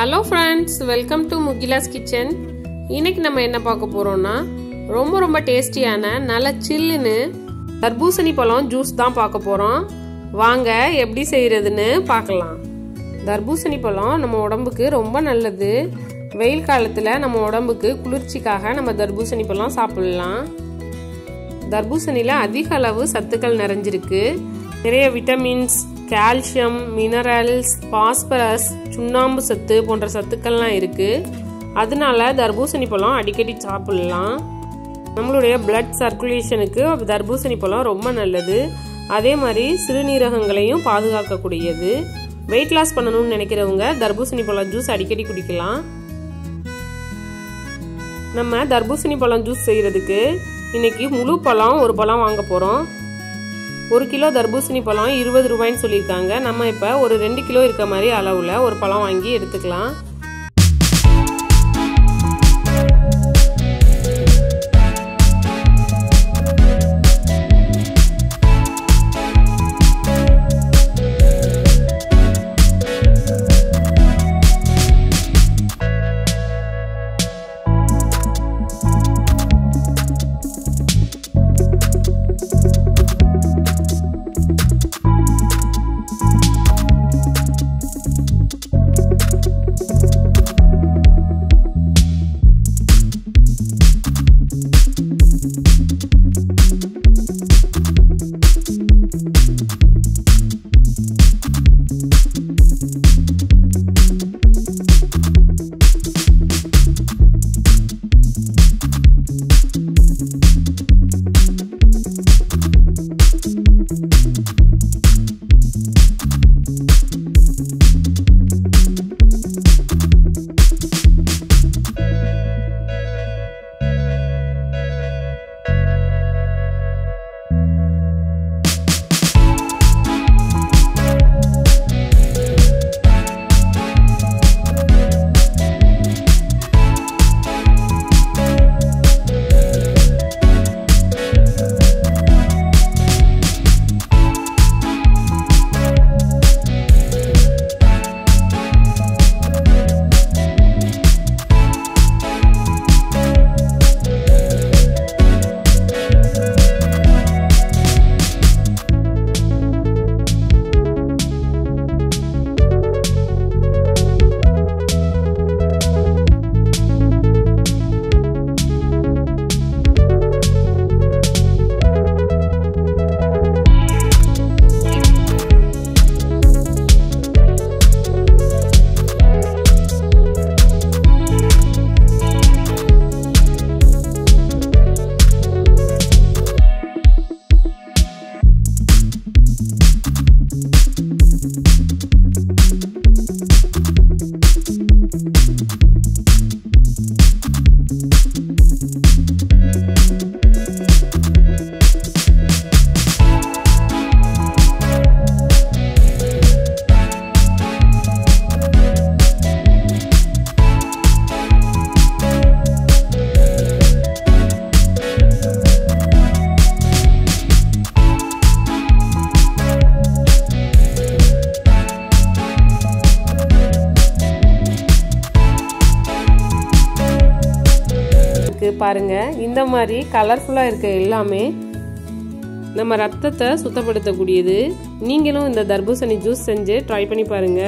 hello friends welcome to Mukila's kitchen இன்னைக்கு நம்ம என்ன பார்க்க போறோம்னா ரொம்ப ரொம்ப டேஸ்டியான நல்ல சில்லுன்னு தர்பூசணி பழம் ஜூஸ் தான் பார்க்க போறோம் வாங்க எப்படி செய்யறதுன்னு பார்க்கலாம் தர்பூசணி பழம் நம்ம உடம்புக்கு ரொம்ப நல்லது வெயில் காலத்தில் நம்ம உடம்புக்கு குளிர்ச்சிக்காக நம்ம தர்பூசணி பழம் சாப்பிடலாம் தர்பூசணியில் அதிக அளவு சத்துக்கள் நிறைஞ்சிருக்கு நிறைய விட்டமின்ஸ் கால்சியம் மினரல்ஸ் பாஸ்பரஸ் சுண்ணாம்பு சத்து போன்ற சத்துக்கள்லாம் இருக்குது அதனால தர்பூசணி பழம் அடிக்கடி சாப்பிடலாம் நம்மளுடைய பிளட் சர்க்குலேஷனுக்கு தர்பூசணி பழம் ரொம்ப நல்லது அதே மாதிரி சிறுநீரகங்களையும் பாதுகாக்கக்கூடியது வெயிட் லாஸ் பண்ணணும்னு நினைக்கிறவங்க தர்பூசணி பழம் ஜூஸ் அடிக்கடி குடிக்கலாம் நம்ம தர்பூசணி பழம் ஜூஸ் செய்கிறதுக்கு இன்னைக்கு முழு பழம் ஒரு பழம் வாங்க போகிறோம் ஒரு கிலோ தர்பூசணி பழம் இருபது ரூபாய்ன்னு சொல்லியிருக்காங்க நம்ம இப்போ ஒரு ரெண்டு கிலோ இருக்க மாதிரி அளவில் ஒரு பழம் வாங்கி எடுத்துக்கலாம் இருக்கு பாருங்க இந்த மாதிரி கலர்ஃபுல்லாக இருக்க எல்லாமே நம்ம ரத்தத்தை சுத்தப்படுத்தக்கூடியது நீங்களும் இந்த தர்பூசணி ஜூஸ் செஞ்சு ட்ரை பண்ணி பாருங்க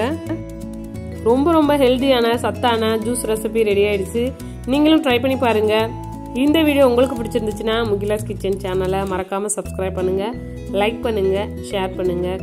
ரொம்ப ரொம்ப ஹெல்த்தியான சத்தான ஜூஸ் ரெசிபி ரெடி ஆயிடுச்சு நீங்களும் ட்ரை பண்ணி பாருங்க இந்த வீடியோ உங்களுக்கு பிடிச்சிருந்துச்சுன்னா முகிலாஸ் கிச்சன் சேனலை மறக்காம சப்ஸ்கிரைப் பண்ணுங்க லைக் பண்ணுங்க ஷேர் பண்ணுங்க